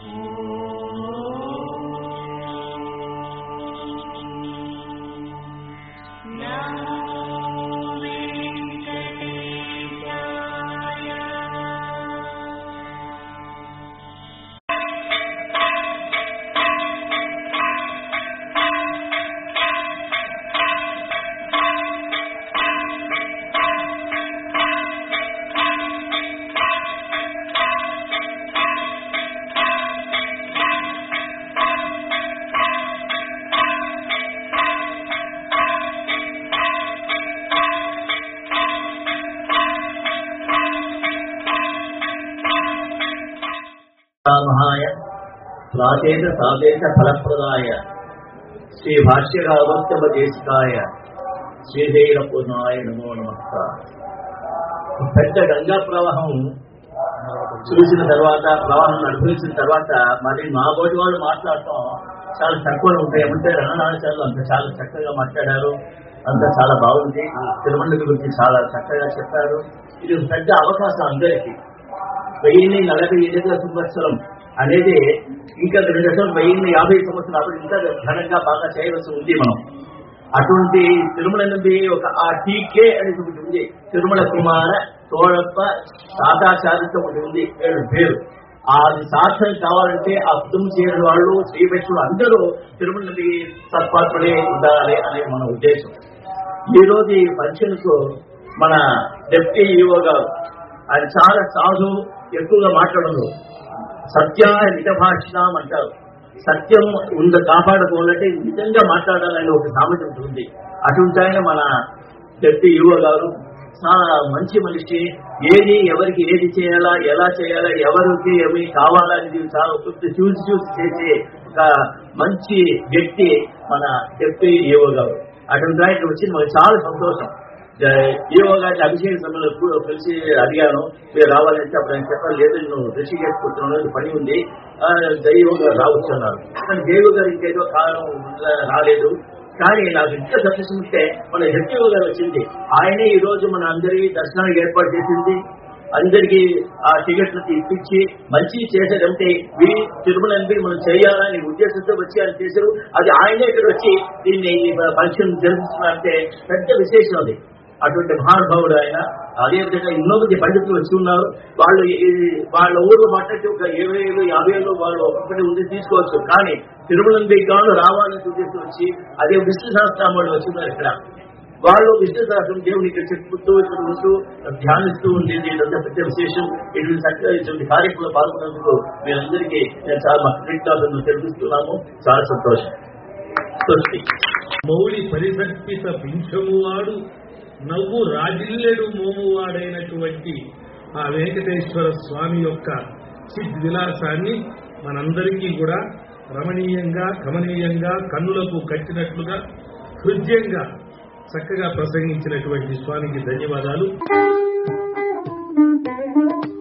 మహాయ ప్రాచేత సాదేశ ఫలప్రదాయ శ్రీ భాష్యరావోత్తమ దేశికాయ శ్రీశైల పూర్ణాయ నమో నమస్కారం పెద్ద గంగా ప్రవాహం చూసిన తర్వాత ప్రవాహం అనుభవించిన తర్వాత మరి మా బోటి వాళ్ళు మాట్లాడటం చాలా తక్కువ ఉంటాయి ఏమంటే రణనాచార్యులు అంత చాలా చక్కగా మాట్లాడారు అంత చాలా బాగుంది తిరుమల గురించి చాలా చక్కగా చెప్పారు ఇది ఒక పెద్ద అవకాశం అందరికీ వెయ్యిన్ని నలభై ఎనిమిది సంవత్సరం అనేది ఇంకా రెండు లక్షలు వెయ్యిన్ని యాభై సంవత్సరాలు అప్పుడు ఇంకా ఘనంగా బాగా చేయవలసి ఉంది మనం అటువంటి తిరుమల నుండి ఒక ఆ టీకే అనేది ఒకటి ఉంది తిరుమల కుమార తోడప్ప తాతాచారిత ఒకటి ఉంది ఏడు పేరు అది సార్థం కావాలంటే ఆ కుటుంబం చేరిన వాళ్ళు శ్రీ వైష్ణవులు అందరూ తిరుమల నుండి సత్పాత్రులే ఉండాలి అనేది మన ఉద్దేశం ఈ రోజు ఈ ఫంక్షన్ కు మన డెప్యూటీ ఈఓ గారు ఆయన చాలా సాధు ఎక్కువగా మాట్లాడరు సత్యాయ నిజభాషణం అంటారు సత్యం ఉంద కాపాడుకోవాలంటే నిజంగా మాట్లాడాలని ఒక సామెత ఉంటుంది అటువంటి ఆయన మన డెప్యూటీ ఈఓ గారు చాలా మంచి మనిషి ఏది ఎవరికి ఏది చేయాలా ఎలా చేయాలా ఎవరికి ఏమి కావాలనేది చాలా ఒక్కొక్క చూసి చూసి చేసే ఒక మంచి వ్యక్తి మన డెప్యూటీ ఈఓ గారు అటువంటి ఆయన వచ్చి మనకు చాలా సంతోషం ఈఓ గారి అభిషేక సమయంలో కూడా కలిసి అడిగాను మీరు రావాలంటే అప్పుడు ఆయన చెప్పాలి లేదు నేను ఋషికేష్ కూర్చున్నాను పని ఉంది దైవ గారు రావచ్చు అన్నారు కానీ దేవు గారు ఇంకేదో కారణం వల్ల రాలేదు కానీ నాకు ఇంకా సంతోషం ఉంటే మన హెచ్ఓ గారు వచ్చింది ఆయనే ఈ రోజు మన అందరికీ దర్శనానికి ఏర్పాటు చేసింది అందరికీ ఆ టికెట్లు ఇప్పించి మంచి చేసేదంటే వీ తిరుమల ఎంపీ మనం చేయాలని ఉద్దేశంతో వచ్చి ఆయన చేశారు అది ఆయనే ఇక్కడ వచ్చి దీన్ని ఫంక్షన్ జరిపిస్తున్నారంటే పెద్ద విశేషం అది అటువంటి మహానుభావుడు ఆయన అదే విధంగా ఎన్నో మంది పండితులు వచ్చి ఉన్నారు వాళ్ళు ఈ- వాళ్ళ ఊరు మాట్లాడి ఒక ఇరవై ఏళ్ళు యాభై ఏళ్ళు వాళ్ళు ఒక్కొక్కటి ఉంది తీసుకోవచ్చు కానీ తిరుమల గాను రావాలని ఉద్దేశం వచ్చి అదే విష్ణు సహస్రం వాళ్ళు వచ్చి ఉన్నారు ఇక్కడ వాళ్ళు విష్ణు సహస్రం దేవుని ఇక్కడ చెప్పుతూ ఇక్కడ ఉంటూ ధ్యానిస్తూ ఉండేది ఇదంతా పెద్ద విశేషం ఇటువంటి చక్కగా ఇటువంటి కార్యక్రమంలో పాల్గొన్నందుకు మీరందరికీ నేను చాలా మా కృతజ్ఞతలను తెలిపిస్తున్నాము చాలా సంతోషం స్వస్తి మౌలి పరిసర్పిత పింఛమువాడు నవ్వు రాజిల్లెడు మోమువాడైనటువంటి ఆ వెంకటేశ్వర స్వామి యొక్క చిద్ విలాసాన్ని మనందరికీ కూడా రమణీయంగా కమనీయంగా కన్నులకు కట్టినట్లుగా హృదయంగా చక్కగా ప్రసంగించినటువంటి స్వామికి ధన్యవాదాలు